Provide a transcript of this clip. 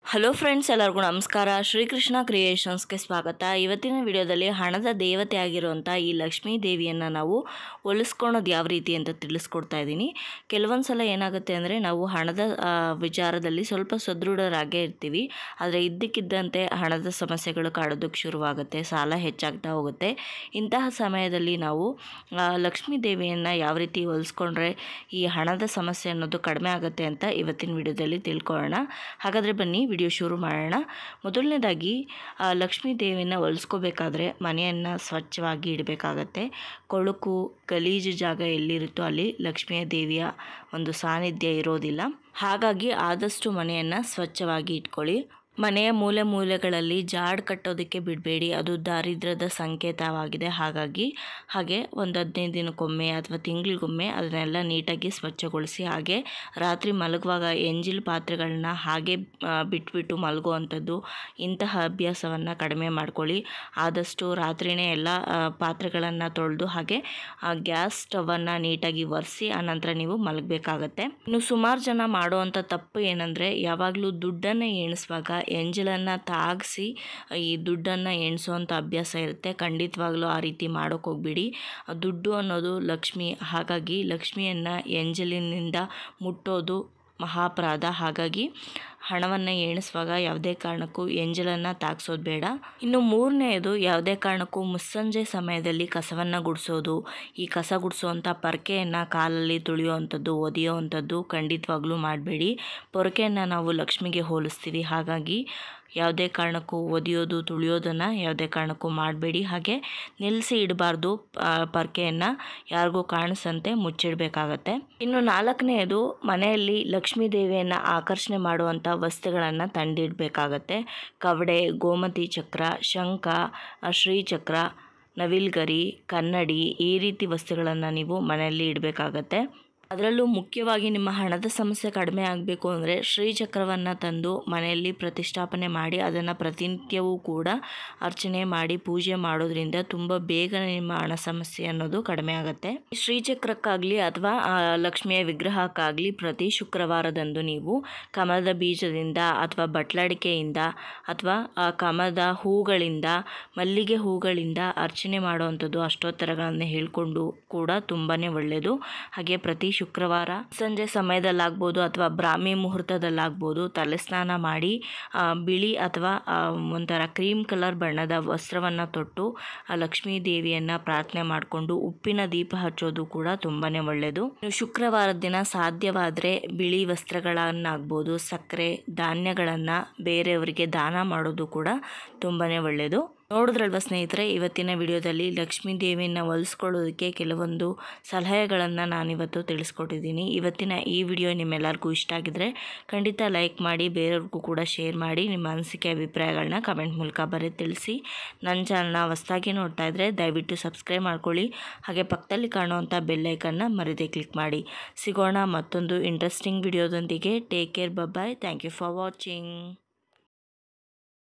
hello friends ಎಲ್ಲರಿಗೂ ನಮಸ್ಕಾರ ಶ್ರೀಕೃಷ್ಣ ಕ್ರಿಯೇಷನ್ಸ್ಗೆ ಸ್ವಾಗತ ಇವತ್ತಿನ ವಿಡಿಯೋದಲ್ಲಿ ಹಣದ ದೇವತೆ ಆಗಿರುವಂಥ ಈ ಲಕ್ಷ್ಮೀ ದೇವಿಯನ್ನು ನಾವು ಒಲಿಸ್ಕೊಳೋದು ಯಾವ ರೀತಿ ಅಂತ ತಿಳಿಸ್ಕೊಡ್ತಾ ಇದ್ದೀನಿ ಕೆಲವೊಂದು ಸಲ ಏನಾಗುತ್ತೆ ಅಂದರೆ ನಾವು ಹಣದ ಆ, ವಿಚಾರದಲ್ಲಿ ಸ್ವಲ್ಪ ಸದೃಢರಾಗೇ ಇರ್ತೀವಿ ಆದರೆ ಇದ್ದಕ್ಕಿದ್ದಂತೆ ಹಣದ ಸಮಸ್ಯೆಗಳು ಕಾಡೋದಕ್ಕೆ ಶುರುವಾಗುತ್ತೆ ಸಾಲ ಹೆಚ್ಚಾಗ್ತಾ ಹೋಗುತ್ತೆ ಇಂತಹ ಸಮಯದಲ್ಲಿ ನಾವು ಆ, ಲಕ್ಷ್ಮೀ ದೇವಿಯನ್ನು ಯಾವ ರೀತಿ ಹೋಲಿಸ್ಕೊಂಡ್ರೆ ಈ ಹಣದ ಸಮಸ್ಯೆ ಅನ್ನೋದು ಕಡಿಮೆ ಆಗುತ್ತೆ ಅಂತ ಇವತ್ತಿನ ವಿಡಿಯೋದಲ್ಲಿ ತಿಳ್ಕೊಳ್ಳೋಣ ಹಾಗಾದರೆ ಬನ್ನಿ ವಿಡಿಯೋ ಶುರು ಮಾಡೋಣ ಮೊದಲನೇದಾಗಿ ಆ, ಲಕ್ಷ್ಮೀ ದೇವಿನ ಒಲಿಸ್ಕೋಬೇಕಾದ್ರೆ ಮನೆಯನ್ನು ಸ್ವಚ್ಛವಾಗಿ ಇಡಬೇಕಾಗತ್ತೆ ಕೊಳುಕು ಗಲೀಜು ಜಾಗ ಎಲ್ಲಿರುತ್ತೋ ಅಲ್ಲಿ ಲಕ್ಷ್ಮಿಯ ದೇವಿಯ ಒಂದು ಸಾನ್ನಿಧ್ಯ ಇರೋದಿಲ್ಲ ಹಾಗಾಗಿ ಆದಷ್ಟು ಮನೆಯನ್ನು ಸ್ವಚ್ಛವಾಗಿ ಇಟ್ಕೊಳ್ಳಿ ಮನೆಯ ಮೂಲೆ ಮೂಲೆಗಳಲ್ಲಿ ಜಾಡ್ ಕಟ್ಟೋದಕ್ಕೆ ಬಿಡಬೇಡಿ ಅದು ದಾರಿದ್ರ್ಯದ ಸಂಕೇತವಾಗಿದೆ ಹಾಗಾಗಿ ಹಾಗೆ ಒಂದು ಹದಿನೈದು ದಿನಕ್ಕೊಮ್ಮೆ ಅಥವಾ ತಿಂಗಳಿಗೊಮ್ಮೆ ಅದನ್ನೆಲ್ಲ ನೀಟಾಗಿ ಸ್ವಚ್ಛಗೊಳಿಸಿ ಹಾಗೆ ರಾತ್ರಿ ಮಲಗುವಾಗ ಎಂಜಿಲ್ ಪಾತ್ರೆಗಳನ್ನ ಹಾಗೆ ಆ, ಬಿಟ್ಬಿಟ್ಟು ಮಲಗುವಂಥದ್ದು ಇಂತಹ ಅಭ್ಯಾಸವನ್ನು ಕಡಿಮೆ ಮಾಡ್ಕೊಳ್ಳಿ ಆದಷ್ಟು ರಾತ್ರಿನೇ ಎಲ್ಲ ಪಾತ್ರೆಗಳನ್ನು ತೊಳೆದು ಹಾಗೆ ಆ ಗ್ಯಾಸ್ ಸ್ಟವನ್ನು ನೀಟಾಗಿ ಒರೆಸಿ ಆನಂತರ ನೀವು ಮಲಗಬೇಕಾಗತ್ತೆ ಇನ್ನು ಸುಮಾರು ಜನ ಮಾಡುವಂಥ ತಪ್ಪು ಏನಂದರೆ ಯಾವಾಗಲೂ ದುಡ್ಡನ್ನು ಎಣಿಸುವಾಗ ಎಂಜಲನ್ನು ತಾಗಿಸಿ ಈ ದುಡ್ಡನ್ನು ಎಣಿಸೋವಂಥ ಅಭ್ಯಾಸ ಇರುತ್ತೆ ಖಂಡಿತವಾಗ್ಲೂ ಆ ರೀತಿ ಮಾಡೋಕೆ ಹೋಗ್ಬಿಡಿ ದುಡ್ಡು ಅನ್ನೋದು ಲಕ್ಷ್ಮಿ ಹಾಗಾಗಿ ಲಕ್ಷ್ಮಿಯನ್ನು ಎಂಜಲಿನಿಂದ ಮುಟ್ಟೋದು ಮಹಾಪರಾಧ ಹಾಗಾಗಿ ಹಣವನ್ನು ಎಣಿಸುವಾಗ ಯಾವುದೇ ಕಾರಣಕ್ಕೂ ಎಂಜಲನ್ನು ತಾಗಿಸೋದು ಬೇಡ ಇನ್ನು ಮೂರನೆಯದು ಯಾವುದೇ ಕಾರಣಕ್ಕೂ ಮುಸ್ಸಂಜೆ ಸಮಯದಲ್ಲಿ ಕಸವನ್ನು ಗುಡಿಸೋದು ಈ ಕಸ ಗುಡಿಸೋವಂಥ ಪೊರಕೆಯನ್ನು ಕಾಲಲ್ಲಿ ತುಳಿಯುವಂಥದ್ದು ಒದೆಯುವಂಥದ್ದು ಖಂಡಿತವಾಗ್ಲೂ ಮಾಡಬೇಡಿ ಪೊರಕೆಯನ್ನು ನಾವು ಲಕ್ಷ್ಮಿಗೆ ಹೋಲಿಸ್ತೀವಿ ಹಾಗಾಗಿ ಯಾವುದೇ ಕಾರಣಕ್ಕೂ ಒದೆಯೋದು ತುಳಿಯೋದನ್ನು ಯಾವುದೇ ಕಾರಣಕ್ಕೂ ಮಾಡಬೇಡಿ ಹಾಗೆ ನಿಲ್ಲಿಸಿ ಇಡಬಾರ್ದು ಪರ್ಕೆಯನ್ನು ಯಾರಿಗೂ ಕಾಣಿಸಂತೆ ಮುಚ್ಚಿಡಬೇಕಾಗತ್ತೆ ಇನ್ನು ನಾಲ್ಕನೆಯದು ಮನೆಯಲ್ಲಿ ಲಕ್ಷ್ಮೀ ದೇವಿಯನ್ನು ಆಕರ್ಷಣೆ ಮಾಡುವಂಥ ವಸ್ತುಗಳನ್ನು ತಂದಿಡಬೇಕಾಗತ್ತೆ ಕವಡೆ ಗೋಮತಿ ಚಕ್ರ ಶಂಖ ಆ, ಶ್ರೀಚಕ್ರ ನವಿಲ್ಗರಿ ಕನ್ನಡಿ ಈ ರೀತಿ ವಸ್ತುಗಳನ್ನು ನೀವು ಮನೆಯಲ್ಲಿ ಇಡಬೇಕಾಗತ್ತೆ ಅದರಲ್ಲೂ ಮುಖ್ಯವಾಗಿ ನಿಮ್ಮ ಹಣದ ಸಮಸ್ಯೆ ಕಡಿಮೆ ಆಗಬೇಕು ಅಂದರೆ ಶ್ರೀಚಕ್ರವನ್ನು ತಂದು ಮನೆಯಲ್ಲಿ ಪ್ರತಿಷ್ಠಾಪನೆ ಮಾಡಿ ಅದನ್ನು ಪ್ರತಿನಿತ್ಯವೂ ಕೂಡ ಅರ್ಚನೆ ಮಾಡಿ ಪೂಜೆ ಮಾಡೋದ್ರಿಂದ ತುಂಬ ಬೇಗನೆ ನಿಮ್ಮ ಹಣ ಸಮಸ್ಯೆ ಅನ್ನೋದು ಕಡಿಮೆ ಆಗುತ್ತೆ ಈ ಶ್ರೀಚಕ್ರಕ್ಕಾಗಲಿ ಅಥವಾ ಆ, ಲಕ್ಷ್ಮಿಯ ವಿಗ್ರಹಕ್ಕಾಗಲಿ ಪ್ರತಿ ಶುಕ್ರವಾರದಂದು ನೀವು ಕಮಲದ ಬೀಜದಿಂದ ಅಥವಾ ಬಟ್ಲಡಿಕೆಯಿಂದ ಅಥವಾ ಆ ಕಮಲದ ಹೂಗಳಿಂದ ಮಲ್ಲಿಗೆ ಹೂಗಳಿಂದ ಅರ್ಚನೆ ಮಾಡುವಂಥದ್ದು ಅಷ್ಟೋತ್ತರಗಳನ್ನು ಹೇಳ್ಕೊಂಡು ಕೂಡ ತುಂಬಾ ಒಳ್ಳೆಯದು ಹಾಗೆ ಪ್ರತಿ ಶುಕ್ರವಾರ ಸಂಜೆ ಸಮಯದಲ್ಲಾಗ್ಬೋದು ಅಥವಾ ಬ್ರಾಹ್ಮಿ ಮುಹೂರ್ತದಲ್ಲಾಗ್ಬೋದು ತಲೆ ಸ್ನಾನ ಮಾಡಿ ಆ, ಬಿಳಿ ಅಥವಾ ಆ, ಒಂಥರ ಕ್ರೀಮ್ ಕಲರ್ ಬಣ್ಣದ ವಸ್ತ್ರವನ್ನು ತೊಟ್ಟು ಆ ಲಕ್ಷ್ಮೀ ದೇವಿಯನ್ನು ಪ್ರಾರ್ಥನೆ ಮಾಡಿಕೊಂಡು ಉಪ್ಪಿನ ದೀಪ ಹಚ್ಚೋದು ಕೂಡ ತುಂಬಾ ಒಳ್ಳೆಯದು ಇನ್ನು ಶುಕ್ರವಾರದ ದಿನ ಸಾಧ್ಯವಾದರೆ ಬಿಳಿ ವಸ್ತ್ರಗಳನ್ನಾಗ್ಬೋದು ಸಕ್ಕರೆ ಧಾನ್ಯಗಳನ್ನು ಬೇರೆಯವರಿಗೆ ದಾನ ಮಾಡೋದು ಕೂಡ ತುಂಬಾ ಒಳ್ಳೆಯದು ನೋಡಿದ್ರಲ್ವ ಸ್ನೇಹಿತರೆ ಇವತ್ತಿನ ವಿಡಿಯೋದಲ್ಲಿ ಲಕ್ಷ್ಮೀ ದೇವಿಯನ್ನು ಒಲಿಸ್ಕೊಳ್ಳೋದಕ್ಕೆ ಕೆಲವೊಂದು ಸಲಹೆಗಳನ್ನು ನಾನಿವತ್ತು ತಿಳಿಸ್ಕೊಟ್ಟಿದ್ದೀನಿ ಇವತ್ತಿನ ಈ ವಿಡಿಯೋ ನಿಮ್ಮೆಲ್ಲರಿಗೂ ಇಷ್ಟ ಆಗಿದ್ರೆ ಖಂಡಿತ ಲೈಕ್ ಮಾಡಿ ಬೇರೆಯವ್ರಿಗೂ ಕೂಡ ಶೇರ್ ಮಾಡಿ ನಿಮ್ಮ ಅನಿಸಿಕೆ ಅಭಿಪ್ರಾಯಗಳನ್ನ ಕಮೆಂಟ್ ಮೂಲಕ ಬರೆದು ತಿಳಿಸಿ ನನ್ನ ಚಾನಲ್ನ ಹೊಸ್ದಾಗಿ ನೋಡ್ತಾ ಇದ್ದರೆ ದಯವಿಟ್ಟು ಸಬ್ಸ್ಕ್ರೈಬ್ ಮಾಡ್ಕೊಳ್ಳಿ ಹಾಗೆ ಪಕ್ಕದಲ್ಲಿ ಕಾಣುವಂಥ ಬೆಲ್ಲೈಕನ್ನ ಮರದೇ ಕ್ಲಿಕ್ ಮಾಡಿ ಸಿಗೋಣ ಮತ್ತೊಂದು ಇಂಟ್ರೆಸ್ಟಿಂಗ್ ವಿಡಿಯೋದೊಂದಿಗೆ take care bye bye thank you for watching